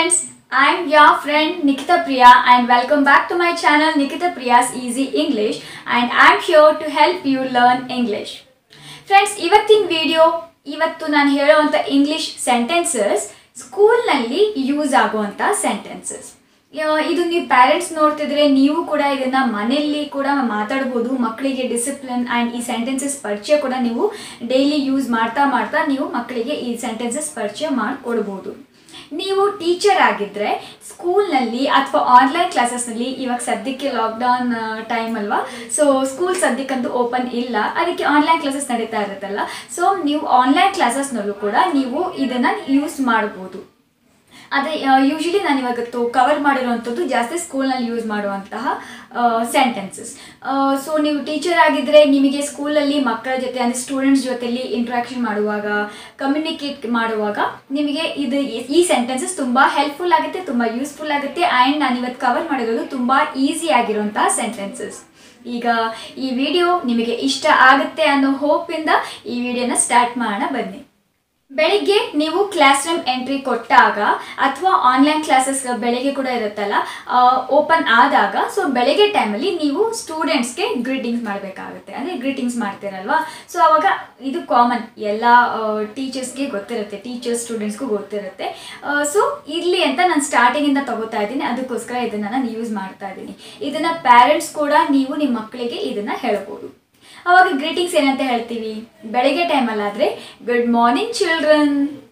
friends, I'm your friend Nikita Priya and welcome back to my channel Nikita Priya's Easy English and I'm here to help you learn English. Friends ಇವತ್ತಿನ video ಇವತ್ತು ನಾನು ಹೇಳೋವಂಥ English sentences ಸ್ಕೂಲ್ನಲ್ಲಿ use ಆಗುವಂಥ sentences ಇದು ನೀವು parents ನೋಡ್ತಿದ್ರೆ ನೀವು ಕೂಡ ಇದನ್ನ ಮನೆಯಲ್ಲಿ ಕೂಡ ಮಾತಾಡ್ಬೋದು ಮಕ್ಕಳಿಗೆ ಡಿಸಿಪ್ಲಿನ್ ಆ್ಯಂಡ್ ಈ ಸೆಂಟೆನ್ಸಸ್ ಪರಿಚಯ ಕೂಡ ನೀವು ಡೈಲಿ ಯೂಸ್ ಮಾಡ್ತಾ ಮಾಡ್ತಾ ನೀವು ಮಕ್ಕಳಿಗೆ ಈ ಸೆಂಟೆನ್ಸಸ್ ಪರಿಚಯ ಮಾಡಿಕೊಡ್ಬೋದು ನೀವು ಟೀಚರ್ ಆಗಿದ್ದರೆ ಸ್ಕೂಲ್ನಲ್ಲಿ ಅಥವಾ ಆನ್ಲೈನ್ ಕ್ಲಾಸಸ್ನಲ್ಲಿ ಇವಾಗ ಸದ್ಯಕ್ಕೆ ಲಾಕ್ಡೌನ್ ಟೈಮ್ ಅಲ್ವಾ ಸೊ ಸ್ಕೂಲ್ ಸದ್ಯಕ್ಕಂತೂ ಓಪನ್ ಇಲ್ಲ ಅದಕ್ಕೆ ಆನ್ಲೈನ್ ಕ್ಲಾಸಸ್ ನಡೀತಾ ಇರುತ್ತಲ್ಲ ಸೊ ನೀವು ಆನ್ಲೈನ್ ಕ್ಲಾಸಸ್ನಲ್ಲೂ ಕೂಡ ನೀವು ಇದನ್ನು ಯೂಸ್ ಮಾಡ್ಬೋದು ಅದೇ ಯೂಶಲಿ ನಾನು ಇವಾಗತ್ತು ಕವರ್ ಮಾಡಿರುವಂಥದ್ದು ಜಾಸ್ತಿ ಸ್ಕೂಲ್ನಲ್ಲಿ ಯೂಸ್ ಮಾಡುವಂತಹ ಸೆಂಟೆನ್ಸಸ್ ಸೊ ನೀವು ಟೀಚರ್ ಆಗಿದ್ದರೆ ನಿಮಗೆ ಸ್ಕೂಲಲ್ಲಿ ಮಕ್ಕಳ ಜೊತೆ ಅಂದರೆ ಸ್ಟೂಡೆಂಟ್ಸ್ ಜೊತೆಲಿ ಇಂಟ್ರಾಕ್ಷನ್ ಮಾಡುವಾಗ ಕಮ್ಯುನಿಕೇಟ್ ಮಾಡುವಾಗ ನಿಮಗೆ ಇದು ಈ ಸೆಂಟೆನ್ಸಸ್ ತುಂಬ ಹೆಲ್ಪ್ಫುಲ್ ಆಗುತ್ತೆ ತುಂಬ ಯೂಸ್ಫುಲ್ ಆಗುತ್ತೆ ಆ್ಯಂಡ್ ನಾನು ಇವತ್ತು ಕವರ್ ಮಾಡಿರೋದು ತುಂಬ ಈಸಿ ಆಗಿರುವಂತಹ ಸೆಂಟೆನ್ಸಸ್ ಈಗ ಈ ವಿಡಿಯೋ ನಿಮಗೆ ಇಷ್ಟ ಆಗುತ್ತೆ ಅನ್ನೋ ಹೋಪಿಂದ ಈ ವಿಡಿಯೋನ ಸ್ಟಾರ್ಟ್ ಮಾಡೋಣ ಬನ್ನಿ ಬೆಳಿಗ್ಗೆ ನೀವು ಕ್ಲಾಸ್ ರೂಮ್ ಎಂಟ್ರಿ ಕೊಟ್ಟಾಗ ಅಥವಾ ಆನ್ಲೈನ್ ಕ್ಲಾಸಸ್ ಬೆಳಿಗ್ಗೆ ಕೂಡ ಇರುತ್ತಲ್ಲ ಓಪನ್ ಆದಾಗ ಸೊ ಬೆಳಿಗ್ಗೆ ಟೈಮಲ್ಲಿ ನೀವು ಸ್ಟೂಡೆಂಟ್ಸ್ಗೆ ಗ್ರೀಟಿಂಗ್ಸ್ ಮಾಡಬೇಕಾಗುತ್ತೆ ಅಂದರೆ ಗ್ರೀಟಿಂಗ್ಸ್ ಮಾಡ್ತೀರಲ್ವಾ ಸೊ ಅವಾಗ ಇದು ಕಾಮನ್ ಎಲ್ಲ ಟೀಚರ್ಸ್ಗೆ ಗೊತ್ತಿರುತ್ತೆ ಟೀಚರ್ಸ್ ಸ್ಟೂಡೆಂಟ್ಸ್ಗೂ ಗೊತ್ತಿರುತ್ತೆ ಸೊ ಇರಲಿ ಅಂತ ನಾನು ಸ್ಟಾರ್ಟಿಂಗಿಂದ ತಗೋತಾ ಇದ್ದೀನಿ ಅದಕ್ಕೋಸ್ಕರ ಇದನ್ನು ನಾನು ಯೂಸ್ ಮಾಡ್ತಾ ಇದ್ದೀನಿ ಇದನ್ನು ಪ್ಯಾರೆಂಟ್ಸ್ ಕೂಡ ನೀವು ನಿಮ್ಮ ಮಕ್ಕಳಿಗೆ ಇದನ್ನು ಹೇಳ್ಬೋದು ಅವಾಗ ಗ್ರೀಟಿಂಗ್ಸ್ ಏನಂತ ಹೇಳ್ತೀವಿ ಬೆಳಗ್ಗೆ ಟೈಮಲ್ಲಾದರೆ good morning children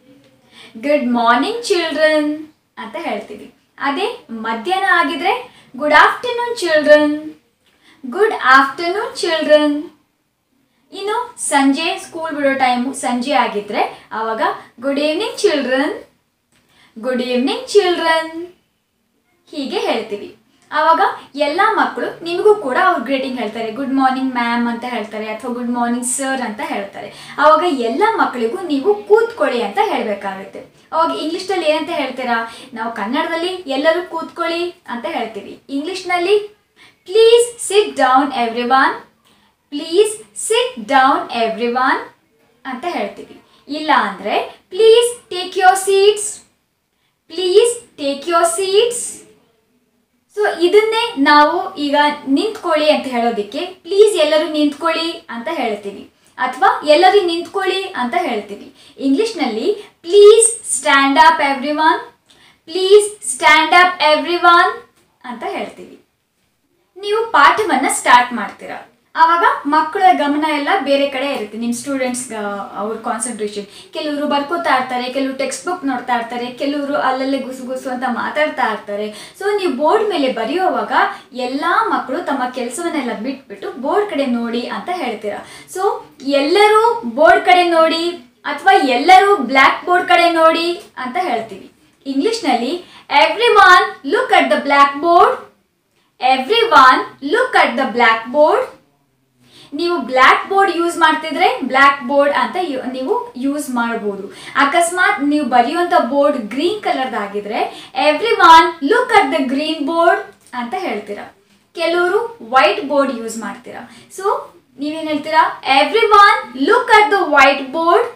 good morning children ಅಂತ ಹೇಳ್ತೀವಿ ಅದೇ ಮಧ್ಯಾಹ್ನ ಆಗಿದ್ರೆ good afternoon children good afternoon children ಇನ್ನು ಸಂಜೆ ಸ್ಕೂಲ್ ಬಿಡೋ ಟೈಮು ಸಂಜೆ ಆಗಿದ್ರೆ ಆವಾಗ good evening children good evening children ಹೀಗೆ ಹೇಳ್ತೀವಿ ಆವಾಗ ಎಲ್ಲ ಮಕ್ಕಳು ನಿಮಗೂ ಕೂಡ ಅವ್ರು ಗ್ರೀಟಿಂಗ್ ಹೇಳ್ತಾರೆ ಗುಡ್ ಮಾರ್ನಿಂಗ್ ಮ್ಯಾಮ್ ಅಂತ ಹೇಳ್ತಾರೆ ಅಥವಾ ಗುಡ್ ಮಾರ್ನಿಂಗ್ ಸರ್ ಅಂತ ಹೇಳ್ತಾರೆ ಆವಾಗ ಎಲ್ಲ ಮಕ್ಕಳಿಗೂ ನೀವು ಕೂತ್ಕೊಳ್ಳಿ ಅಂತ ಹೇಳಬೇಕಾಗುತ್ತೆ ಅವಾಗ ಇಂಗ್ಲೀಷ್ನಲ್ಲಿ ಏನಂತ ಹೇಳ್ತೀರಾ ನಾವು ಕನ್ನಡದಲ್ಲಿ ಎಲ್ಲರೂ ಕೂತ್ಕೊಳ್ಳಿ ಅಂತ ಹೇಳ್ತೀವಿ ಇಂಗ್ಲೀಷ್ನಲ್ಲಿ please sit down everyone please sit down everyone ಅಂತ ಹೇಳ್ತೀವಿ ಇಲ್ಲ ಅಂದರೆ please take your seats please take your seats so ಇದನ್ನೇ ನಾವು ಈಗ ನಿಂತ್ಕೊಳ್ಳಿ ಅಂತ ಹೇಳೋದಕ್ಕೆ ಪ್ಲೀಸ್ ಎಲ್ಲರೂ ನಿಂತ್ಕೊಳ್ಳಿ ಅಂತ ಹೇಳ್ತೀವಿ ಅಥವಾ ಎಲ್ಲರೂ ನಿಂತ್ಕೊಳ್ಳಿ ಅಂತ ಹೇಳ್ತೀವಿ ಇಂಗ್ಲಿಷ್ನಲ್ಲಿ please stand up everyone please stand up everyone ಅಂತ ಹೇಳ್ತೀವಿ ನೀವು ಪಾಠವನ್ನು ಸ್ಟಾರ್ಟ್ ಮಾಡ್ತೀರಾ ಆವಾಗ ಮಕ್ಕಳ ಗಮನ ಎಲ್ಲ ಬೇರೆ ಕಡೆ ಇರುತ್ತೆ ನಿಮ್ಮ ಸ್ಟೂಡೆಂಟ್ಸ್ ಅವ್ರ ಕಾನ್ಸಂಟ್ರೇಷನ್ ಕೆಲವರು ಬರ್ಕೋತಾ ಇರ್ತಾರೆ ಕೆಲವರು ಟೆಕ್ಸ್ಟ್ ಬುಕ್ ನೋಡ್ತಾ ಇರ್ತಾರೆ ಕೆಲವರು ಅಲ್ಲಲ್ಲೇ ಗುಸು ಗುಸು ಅಂತ ಮಾತಾಡ್ತಾ ಇರ್ತಾರೆ ಸೊ ನೀವು ಬೋರ್ಡ್ ಮೇಲೆ ಬರೆಯುವಾಗ ಎಲ್ಲ ಮಕ್ಕಳು ತಮ್ಮ ಕೆಲಸವನ್ನೆಲ್ಲ ಬಿಟ್ಬಿಟ್ಟು ಬೋರ್ಡ್ ಕಡೆ ನೋಡಿ ಅಂತ ಹೇಳ್ತೀರಾ ಸೊ ಎಲ್ಲರೂ ಬೋರ್ಡ್ ಕಡೆ ನೋಡಿ ಅಥವಾ ಎಲ್ಲರೂ ಬ್ಲ್ಯಾಕ್ ಬೋರ್ಡ್ ಕಡೆ ನೋಡಿ ಅಂತ ಹೇಳ್ತೀವಿ ಇಂಗ್ಲಿಷ್ನಲ್ಲಿ everyone look at the blackboard everyone look at the blackboard ನೀವು ಬ್ಲ್ಯಾಕ್ ಬೋರ್ಡ್ ಯೂಸ್ ಮಾಡ್ತಿದ್ರೆ ಬ್ಲ್ಯಾಕ್ ಬೋರ್ಡ್ ಅಂತ ನೀವು ಯೂಸ್ ಮಾಡ್ಬೋದು ಅಕಸ್ಮಾತ್ ನೀವು ಬರೆಯುವಂಥ ಬೋರ್ಡ್ ಗ್ರೀನ್ ಕಲರ್ದಾಗಿದ್ರೆ everyone look at the green board ಅಂತ ಹೇಳ್ತೀರಾ ಕೆಲವರು ವೈಟ್ ಬೋರ್ಡ್ ಯೂಸ್ ಮಾಡ್ತೀರಾ ಸೊ ನೀವೇನು ಹೇಳ್ತೀರಾ everyone look at the whiteboard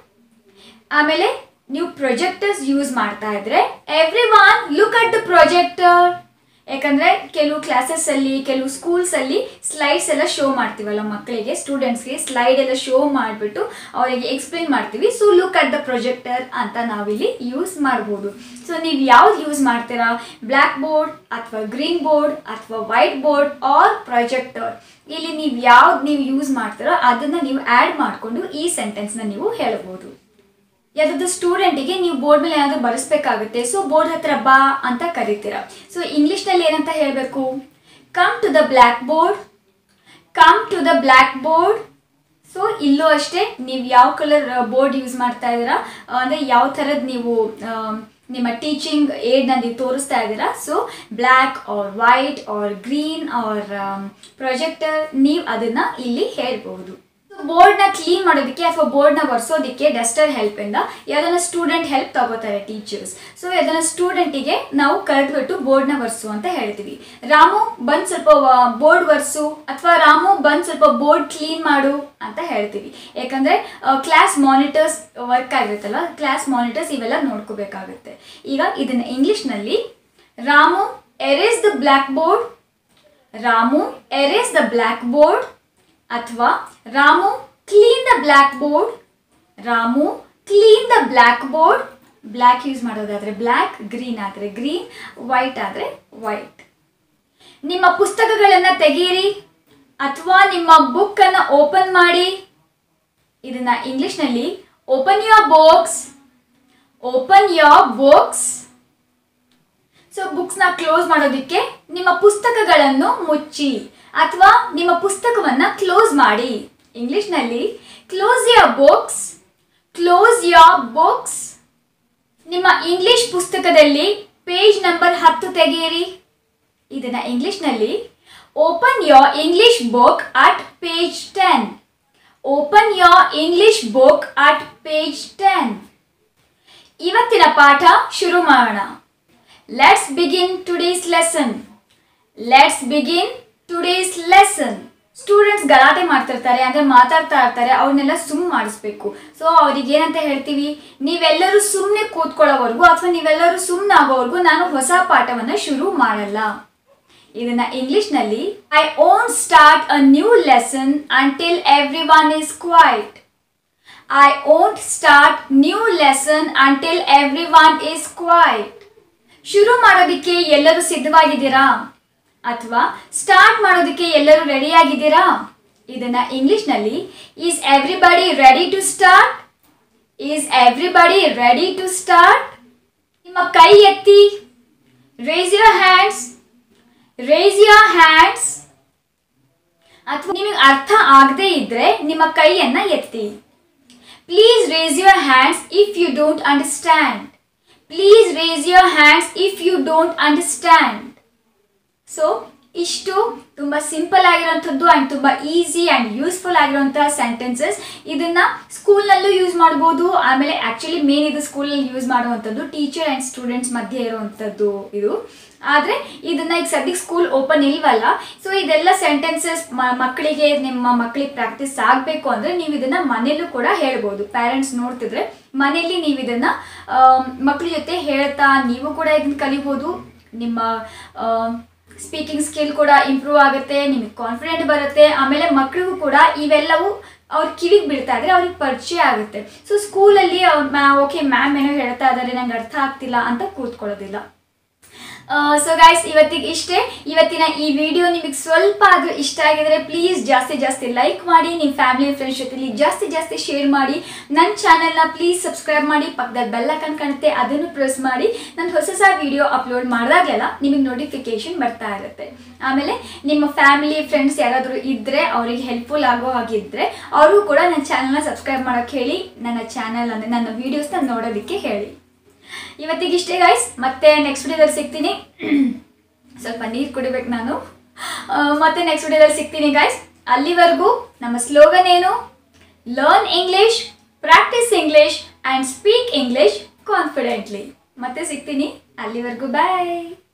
ಆಮೇಲೆ ನೀವು ಪ್ರೊಜೆಕ್ಟರ್ಸ್ ಯೂಸ್ ಮಾಡ್ತಾ ಇದ್ರೆ everyone look at the projector ಯಾಕಂದರೆ ಕೆಲವು ಕ್ಲಾಸಸ್ಸಲ್ಲಿ ಕೆಲವು ಸ್ಕೂಲ್ಸಲ್ಲಿ ಸ್ಲೈಡ್ಸ್ ಎಲ್ಲ ಶೋ ಮಾಡ್ತೀವಲ್ಲ ಮಕ್ಕಳಿಗೆ ಸ್ಟೂಡೆಂಟ್ಸ್ಗೆ ಸ್ಲೈಡ್ ಎಲ್ಲ ಶೋ ಮಾಡಿಬಿಟ್ಟು ಅವರಿಗೆ ಎಕ್ಸ್ಪ್ಲೇನ್ ಮಾಡ್ತೀವಿ so look at the projector ಅಂತ ನಾವಿಲ್ಲಿ ಯೂಸ್ ಮಾಡ್ಬೋದು ಸೊ ನೀವು ಯಾವ್ದು ಯೂಸ್ ಮಾಡ್ತೀರಾ ಬ್ಲ್ಯಾಕ್ ಬೋರ್ಡ್ ಅಥವಾ ಗ್ರೀನ್ ಬೋರ್ಡ್ ಅಥವಾ ವೈಟ್ ಬೋರ್ಡ್ ಆರ್ ಪ್ರೊಜೆಕ್ಟರ್ ಇಲ್ಲಿ ನೀವು ಯಾವ್ದು ನೀವು ಯೂಸ್ ಮಾಡ್ತೀರೋ ಅದನ್ನು ನೀವು ಆ್ಯಡ್ ಮಾಡಿಕೊಂಡು ಈ ಸೆಂಟೆನ್ಸ್ನ ನೀವು ಹೇಳ್ಬೋದು ಯಾವುದಾದ್ರು ಸ್ಟೂಡೆಂಟಿಗೆ ನೀವು ಬೋರ್ಡ್ ಮೇಲೆ ಏನಾದರೂ ಬರೆಸ್ಬೇಕಾಗುತ್ತೆ ಸೊ ಬೋರ್ಡ್ ಹತ್ರ ಬಾ ಅಂತ ಕರಿತೀರಾ ಸೊ ಇಂಗ್ಲೀಷ್ನಲ್ಲಿ ಏನಂತ ಹೇಳಬೇಕು come to the blackboard come to the blackboard so ಇಲ್ಲೂ ಅಷ್ಟೇ ನೀವು ಯಾವ ಕಲರ್ ಬೋರ್ಡ್ ಯೂಸ್ ಮಾಡ್ತಾ ಇದ್ದೀರಾ ಅಂದರೆ ಯಾವ ಥರದ್ದು ನೀವು ನಿಮ್ಮ ಟೀಚಿಂಗ್ ಏಡ್ನ ನೀವು ತೋರಿಸ್ತಾ ಇದ್ದೀರಾ so black or white or green or projector ನೀವು ಅದನ್ನು ಇಲ್ಲಿ ಹೇಳ್ಬೋದು ಬೋರ್ಡ್ನ ಕ್ಲೀನ್ ಮಾಡೋದಕ್ಕೆ ಅಥವಾ ಬೋರ್ಡ್ನ ಒರೆಸೋದಕ್ಕೆ ಡಸ್ಟರ್ ಹೆಲ್ಪಿಂದ ಯಾವ್ದನ್ನ ಸ್ಟೂಡೆಂಟ್ ಹೆಲ್ಪ್ ತಗೋತಾರೆ ಟೀಚರ್ಸ್ ಸೊ ಯಾವ್ದನ್ನ ಸ್ಟೂಡೆಂಟಿಗೆ ನಾವು ಕರೆದ್ಬಿಟ್ಟು ಬೋರ್ಡ್ನ ಒರೆಸು ಅಂತ ಹೇಳ್ತೀವಿ ರಾಮು ಬಂದ್ ಸ್ವಲ್ಪ ಬೋರ್ಡ್ ಒರೆಸು ಅಥವಾ ರಾಮು ಬಂದ್ ಸ್ವಲ್ಪ ಬೋರ್ಡ್ ಕ್ಲೀನ್ ಮಾಡು ಅಂತ ಹೇಳ್ತೀವಿ ಯಾಕಂದ್ರೆ ಕ್ಲಾಸ್ ಮಾನಿಟರ್ಸ್ ವರ್ಕ್ ಆಗಿರುತ್ತಲ್ಲ ಕ್ಲಾಸ್ ಮಾನಿಟರ್ಸ್ ಇವೆಲ್ಲ ನೋಡ್ಕೋಬೇಕಾಗುತ್ತೆ ಈಗ ಇದನ್ನ ಇಂಗ್ಲಿಷ್ನಲ್ಲಿ Ramu erase the blackboard Ramu erase the blackboard ಅಥವಾ Ramu clean the blackboard Ramu clean the blackboard black use ಮಾಡೋದಾದ್ರೆ ಬ್ಲ್ಯಾಕ್ ಗ್ರೀನ್ ಆದರೆ ಗ್ರೀನ್ ವೈಟ್ ಆದರೆ ವೈಟ್ ನಿಮ್ಮ ಪುಸ್ತಕಗಳನ್ನು ತೆಗೀರಿ ಅಥವಾ ನಿಮ್ಮ ಬುಕ್ಕನ್ನು ಓಪನ್ ಮಾಡಿ ಇದನ್ನ ಇಂಗ್ಲಿಷ್ನಲ್ಲಿ open your books open your books so ಬುಕ್ಸ್ನ ಕ್ಲೋಸ್ ಮಾಡೋದಕ್ಕೆ ನಿಮ್ಮ ಪುಸ್ತಕಗಳನ್ನು ಮುಚ್ಚಿ ಅಥವಾ ನಿಮ್ಮ ಪುಸ್ತಕವನ್ನ ಕ್ಲೋಸ್ ಮಾಡಿ ಇಂಗ್ಲಿಷ್ನಲ್ಲಿ close your books close your books ನಿಮ್ಮ ಇಂಗ್ಲಿಷ್ ಪುಸ್ತಕದಲ್ಲಿ ಪೇಜ್ ನಂಬರ್ ಹತ್ತು ತೆಗೆಯಿರಿ ಇದನ್ನ ಇಂಗ್ಲಿಷ್ನಲ್ಲಿ open your English book at page ten open your English book at page ten ಇವತ್ತಿನ ಪಾಠ ಶುರು ಮಾಡೋಣ let's begin today's lesson let's begin today's lesson students ಗಲಾಟೆ ಮಾಡ್ತಿರ್ತಾರೆ ಅಂದರೆ ಮಾತಾಡ್ತಾ ಇರ್ತಾರೆ ಅವ್ರನ್ನೆಲ್ಲ ಸುಮ್ ಮಾಡಿಸ್ಬೇಕು ಸೊ ಅವ್ರಿಗೆ ಏನಂತ ಹೇಳ್ತೀವಿ ನೀವೆಲ್ಲರೂ ಸುಮ್ಮನೆ ಕೂತ್ಕೊಳ್ಳೋವರೆಗೂ ಅಥವಾ ನೀವೆಲ್ಲರೂ ಸುಮ್ಮನೆ ಆಗೋವರೆಗೂ ನಾನು ಹೊಸ ಪಾಠವನ್ನು ಶುರು ಮಾಡಲ್ಲ ಇದನ್ನ ಇಂಗ್ಲಿಷ್ನಲ್ಲಿ I won't start a new lesson until everyone is quiet I won't start new lesson until everyone is quiet ಶುರು ಮಾಡೋದಕ್ಕೆ ಎಲ್ಲರೂ ಸಿದ್ಧವಾಗಿದ್ದೀರಾ ಅಥವಾ ಸ್ಟಾರ್ಟ್ ಮಾಡೋದಕ್ಕೆ ಎಲ್ಲರೂ ರೆಡಿ ಆಗಿದ್ದೀರಾ ಇದನ್ನ ಇಂಗ್ಲಿಷ್ನಲ್ಲಿ is everybody ready to start is everybody ready to start ನಿಮ್ಮ ಕೈ ಎತ್ತಿ raise your hands raise your hands ಅಥವಾ ನಿಮಗೆ ಅರ್ಥ ಆಗದೇ ಇದ್ರೆ ನಿಮ್ಮ ಕೈಯನ್ನ ಎತ್ತಿ please raise your hands if you don't understand please raise your hands if you don't understand so ಇಷ್ಟು ತುಂಬ ಸಿಂಪಲ್ ಆಗಿರೋಂಥದ್ದು ಆ್ಯಂಡ್ ತುಂಬ ಈಸಿ ಆ್ಯಂಡ್ ಯೂಸ್ಫುಲ್ ಆಗಿರೋಂಥ ಸೆಂಟೆನ್ಸಸ್ ಇದನ್ನು ಸ್ಕೂಲ್ನಲ್ಲೂ ಯೂಸ್ ಮಾಡ್ಬೋದು ಆಮೇಲೆ ಆ್ಯಕ್ಚುಲಿ ಮೇನ್ ಇದು ಸ್ಕೂಲಲ್ಲಿ ಯೂಸ್ ಮಾಡುವಂಥದ್ದು ಟೀಚರ್ ಆ್ಯಂಡ್ ಸ್ಟೂಡೆಂಟ್ಸ್ ಮಧ್ಯೆ ಇರುವಂಥದ್ದು ಇದು ಆದರೆ ಇದನ್ನು ಈಗ ಸದ್ಯಕ್ಕೆ ಸ್ಕೂಲ್ ಓಪನ್ ಇಲ್ವಲ್ಲ ಸೊ ಇದೆಲ್ಲ ಸೆಂಟೆನ್ಸಸ್ ಮಕ್ಕಳಿಗೆ ನಿಮ್ಮ ಮಕ್ಕಳಿಗೆ ಪ್ರಾಕ್ಟೀಸ್ ಆಗಬೇಕು ಅಂದರೆ ನೀವು ಇದನ್ನು ಮನೇಲೂ ಕೂಡ ಹೇಳ್ಬೋದು ಪ್ಯಾರೆಂಟ್ಸ್ ನೋಡ್ತಿದ್ರೆ ಮನೇಲಿ ನೀವು ಇದನ್ನು ಮಕ್ಕಳ ಜೊತೆ ಹೇಳ್ತಾ ನೀವು ಕೂಡ ಇದನ್ನು ಕಲಿಬೋದು ನಿಮ್ಮ ಸ್ಪೀಕಿಂಗ್ ಸ್ಕಿಲ್ ಕೂಡ ಇಂಪ್ರೂವ್ ಆಗುತ್ತೆ ನಿಮಗೆ ಕಾನ್ಫಿಡೆಂಟ್ ಬರುತ್ತೆ ಆಮೇಲೆ ಮಕ್ಕಳಿಗೂ ಕೂಡ ಇವೆಲ್ಲವೂ ಅವ್ರ ಕಿವಿಗೆ ಬೀಳ್ತಾ ಇದ್ರೆ ಅವ್ರಿಗೆ ಪರಿಚಯ ಆಗುತ್ತೆ ಸೊ ಸ್ಕೂಲಲ್ಲಿ ಅವ್ರು ಮ್ಯಾ ಓಕೆ ಮ್ಯಾಮ್ ಏನೋ ಹೇಳ್ತಾ ಇದ್ದಾರೆ ನಂಗೆ ಅರ್ಥ ಆಗ್ತಿಲ್ಲ ಅಂತ ಕೂತ್ಕೊಳ್ಳೋದಿಲ್ಲ ಸೊ ಗೈಸ್ ಇವತ್ತಿಗೆ ಇಷ್ಟೇ ಇವತ್ತಿನ ಈ ವಿಡಿಯೋ ನಿಮಗೆ ಸ್ವಲ್ಪ ಆದರೂ ಇಷ್ಟ ಆಗಿದ್ರೆ ಪ್ಲೀಸ್ ಜಾಸ್ತಿ ಜಾಸ್ತಿ ಲೈಕ್ ಮಾಡಿ ನಿಮ್ಮ ಫ್ಯಾಮಿಲಿ ಫ್ರೆಂಡ್ಸ್ ಜೊತೆಲಿ ಜಾಸ್ತಿ ಜಾಸ್ತಿ ಶೇರ್ ಮಾಡಿ ನನ್ನ ಚಾನಲ್ನ ಪ್ಲೀಸ್ ಸಬ್ಸ್ಕ್ರೈಬ್ ಮಾಡಿ ಪಕ್ಕದಲ್ಲಿ ಬೆಲ್ ಐಕನ್ ಕಾಣುತ್ತೆ ಅದನ್ನು ಪ್ರೆಸ್ ಮಾಡಿ ನಾನು ಹೊಸ ಹೊಸ ವಿಡಿಯೋ ಅಪ್ಲೋಡ್ ಮಾಡಿದಾಗೆಲ್ಲ ನಿಮಗೆ ನೋಟಿಫಿಕೇಶನ್ ಬರ್ತಾ ಇರುತ್ತೆ ಆಮೇಲೆ ನಿಮ್ಮ ಫ್ಯಾಮಿಲಿ ಫ್ರೆಂಡ್ಸ್ ಯಾರಾದರೂ ಇದ್ದರೆ ಅವರಿಗೆ ಹೆಲ್ಪ್ಫುಲ್ ಆಗೋ ಹಾಗಿದ್ದರೆ ಅವರು ಕೂಡ ನನ್ನ ಚಾನಲ್ನ ಸಬ್ಸ್ಕ್ರೈಬ್ ಮಾಡೋಕ್ಕೆ ಹೇಳಿ ನನ್ನ ಚಾನಲ್ ಅಂದರೆ ನನ್ನ ವೀಡಿಯೋಸ್ನ ನೋಡೋದಕ್ಕೆ ಹೇಳಿ ಇವತ್ತಿಗೆ ಇಷ್ಟೇ ಗೈಸ್ ಮತ್ತೆ ನೆಕ್ಸ್ಟ್ ವಿಡಿಯೋದಲ್ಲಿ ಸಿಗ್ತೀನಿ ಸ್ವಲ್ಪ ನೀರು ಕುಡಿಬೇಕು ನಾನು ಆ, ಮತ್ತೆ ನೆಕ್ಸ್ಟ್ ವಿಡಿಯೋದಲ್ಲಿ ಸಿಗ್ತೀನಿ ಗೈಸ್ ಅಲ್ಲಿವರೆಗೂ ನಮ್ಮ ಸ್ಲೋಗನ್ ಏನು learn English practice English and speak English confidently ಮತ್ತೆ ಸಿಗ್ತೀನಿ ಅಲ್ಲಿವರೆಗೂ ಬಾಯ್